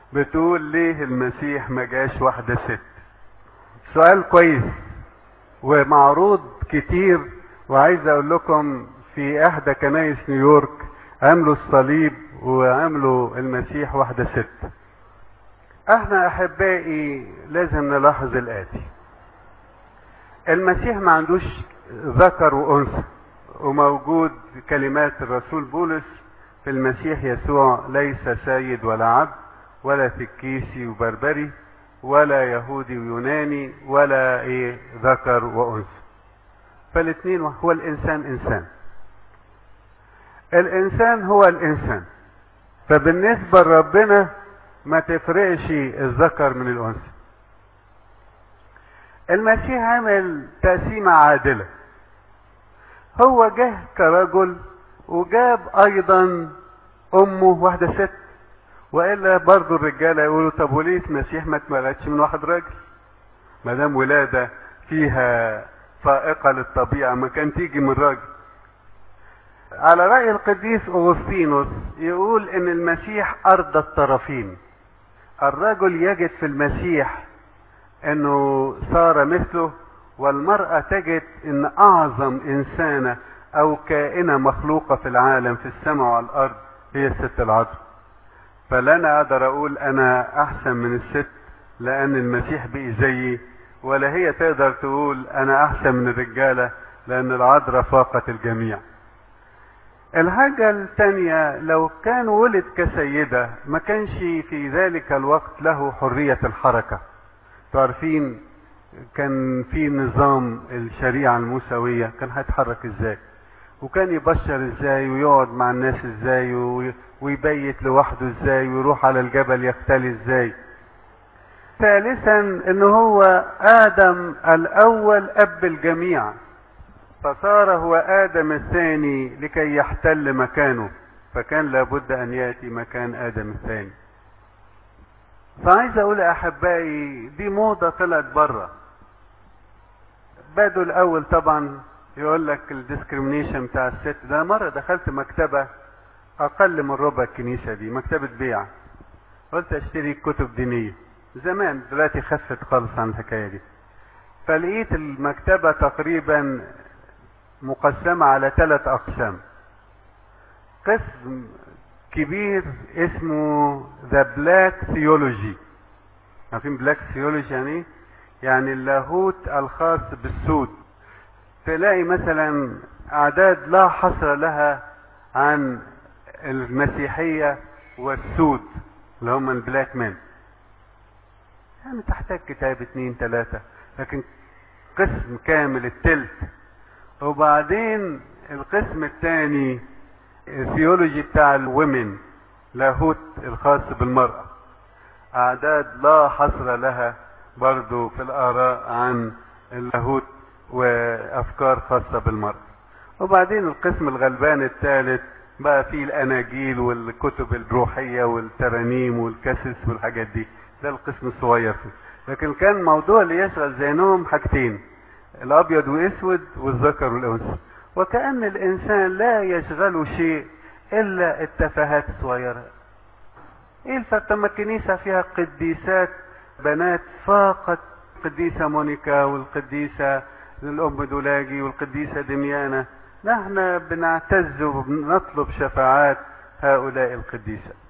بتقول ليه المسيح ما جاش واحدة ست سؤال كويس ومعروض كتير وعايز اقول لكم في احدى كنايس نيويورك عملوا الصليب وعملوا المسيح واحدة ست احنا احبائي لازم نلاحظ الاتي المسيح ما عندوش ذكر وانثى وموجود كلمات الرسول بولس في المسيح يسوع ليس سيد ولا عبد ولا تكيسي وبربري ولا يهودي ويوناني ولا ايه ذكر وانثى فالاثنين هو الانسان انسان الانسان هو الانسان فبالنسبه لربنا ما تفرقش الذكر من الانثى المسيح عمل تقسيمه عادله هو جه كرجل وجاب ايضا امه واحده ست والا برضه الرجاله يقولوا طب وليه المسيح ما اتولدش من واحد راجل ما دام ولاده فيها فائقه للطبيعه ما كان تيجي من راجل على راي القديس اغسطينوس يقول ان المسيح ارضى الطرفين الرجل يجد في المسيح انه صار مثله والمراه تجد ان اعظم انسانه او كائنه مخلوقه في العالم في السماء وعلى الارض هي الست العذراء فلا انا اقدر اقول انا احسن من الست لان المسيح بقي زيي ولا هي تقدر تقول انا احسن من الرجاله لان العذراء فاقت الجميع الحاجة الثانية لو كان ولد كسيدة ما كانش في ذلك الوقت له حرية الحركة تعرفين كان في نظام الشريعة الموسوية كان هيتحرك ازاي وكان يبشر ازاي ويقعد مع الناس ازاي ويبيت لوحده ازاي ويروح على الجبل يختلي ازاي ثالثا ان هو ادم الاول اب الجميع فصار هو ادم الثاني لكي يحتل مكانه فكان لابد ان ياتي مكان ادم الثاني فعايز اقول احبائي دي موضة طلعت بره بدوا الاول طبعا يقول لك الديسكريميشن بتاع الست ده مرة دخلت مكتبة اقل من ربع الكنيسة دي مكتبة بيع قلت اشتري كتب دينية زمان دلوقتي خفت خالص عن الحكاية دي فلقيت المكتبة تقريبا مقسمة على ثلاث أقسام قسم كبير اسمه ذا بلاك ثيولوجي عارفين بلاك ثيولوجي يعني يعني اللاهوت الخاص بالسود تلاقي مثلا أعداد لا حصر لها عن المسيحية والسود اللي هم البلاك مان يعني تحتاج كتاب اتنين تلاتة لكن قسم كامل التلت وبعدين القسم الثاني الثيولوجي بتاع الومن لاهوت الخاص بالمرأة أعداد لا حصر لها برضو في الآراء عن اللاهوت وأفكار خاصة بالمرأة وبعدين القسم الغلبان الثالث بقى فيه الأناجيل والكتب الروحية والترانيم والكسس والحاجات دي ده القسم الصغير فيه لكن كان موضوع اللي يشغل ذهنهم حاجتين الابيض واسود والذكر والانثى وكأن الانسان لا يشغله شيء الا التفاهات الصغيرة ايه الفرق ما الكنيسة فيها قديسات بنات فاقت القديسة مونيكا والقديسة الام دولاجي والقديسة دميانة نحن بنعتز وبنطلب شفاعات هؤلاء القديسة